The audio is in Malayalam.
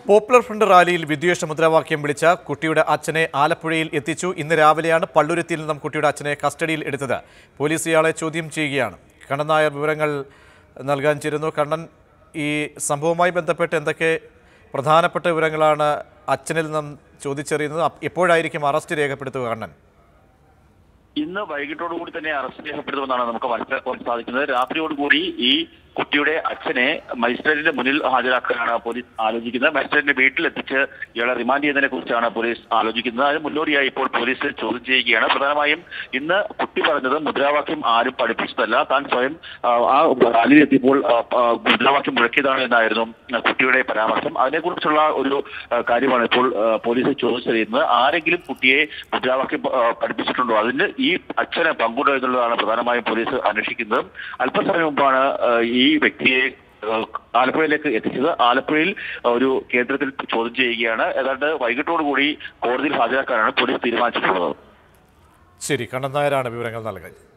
പോപ്പുലർ ഫ്രണ്ട് റാലിയിൽ വിദ്വേഷ മുദ്രാവാക്യം വിളിച്ച കുട്ടിയുടെ അച്ഛനെ ആലപ്പുഴയിൽ എത്തിച്ചു ഇന്ന് രാവിലെയാണ് പള്ളുരുത്തിയിൽ നിന്നും കുട്ടിയുടെ അച്ഛനെ കസ്റ്റഡിയിൽ എടുത്തത് പോലീസ് ഇയാളെ ചോദ്യം ചെയ്യുകയാണ് കണ്ണൻ നായർ വിവരങ്ങൾ നൽകാൻ ചേരുന്നു കണ്ണൻ ഈ സംഭവവുമായി ബന്ധപ്പെട്ട് എന്തൊക്കെ പ്രധാനപ്പെട്ട വിവരങ്ങളാണ് അച്ഛനിൽ നിന്നും ചോദിച്ചറിയുന്നത് അപ്പ് എപ്പോഴായിരിക്കും അറസ്റ്റ് രേഖപ്പെടുത്തുക കണ്ണൻ ഇന്ന് വൈകിട്ടോടുകൂടി തന്നെ അറസ്റ്റ് രേഖപ്പെടുത്തുമെന്നാണ് നമുക്ക് മനസ്സിലാക്കാൻ സാധിക്കുന്നത് രാത്രിയോടുകൂടി ഈ കുട്ടിയുടെ അച്ഛനെ മജിസ്ട്രേറ്റിന്റെ മുന്നിൽ ഹാജരാക്കാനാണ് പോലീസ് ആലോചിക്കുന്നത് മജിസ്ട്രേറ്റിന്റെ വീട്ടിലെത്തിച്ച് ഇയാളെ റിമാൻഡ് ചെയ്യുന്നതിനെ കുറിച്ചാണ് പോലീസ് ആലോചിക്കുന്നത് അതിന് മുന്നോടിയായി ഇപ്പോൾ പോലീസ് ചോദ്യം ചെയ്യുകയാണ് പ്രധാനമായും ഇന്ന് കുട്ടി പറഞ്ഞത് മുദ്രാവാക്യം ആരും പഠിപ്പിച്ചതല്ല താൻ സ്വയം ആ, ആ റാലിയിൽ എത്തിയപ്പോൾ ആ, ആ, മുദ്രാവാക്യം മുഴക്കിയതാണ് എന്നായിരുന്നു കുട്ടിയുടെ പരാമർശം അതിനെക്കുറിച്ചുള്ള ഒരു ആ, കാര്യമാണ് ഇപ്പോൾ ആ, പോലീസ് ചോദിച്ചറിയുന്നത് ആരെങ്കിലും കുട്ടിയെ മുദ്രാവാക്യം ആ, പഠിപ്പിച്ചിട്ടുണ്ടോ അതിന് ഈ അച്ഛന് പങ്കുണ്ടോ എന്നുള്ളതാണ് പ്രധാനമായും പോലീസ് അന്വേഷിക്കുന്നത് അല്പസമയം മുമ്പാണ് ആ, ഈ വ്യക്തിയെ ആ, ആലപ്പുഴയിലേക്ക് എത്തിച്ചത് ആലപ്പുഴയിൽ ഒരു കേന്ദ്രത്തിൽ ചോദ്യം ചെയ്യുകയാണ് ഏതാണ്ട് വൈകിട്ടോടുകൂടി കോടതിയിൽ ഹാജരാക്കാനാണ് പോലീസ് തീരുമാനിച്ചിട്ടുള്ളത് ശരി കണ്ണൻ നായരാണ് വിവരങ്ങൾ നൽകുന്നത്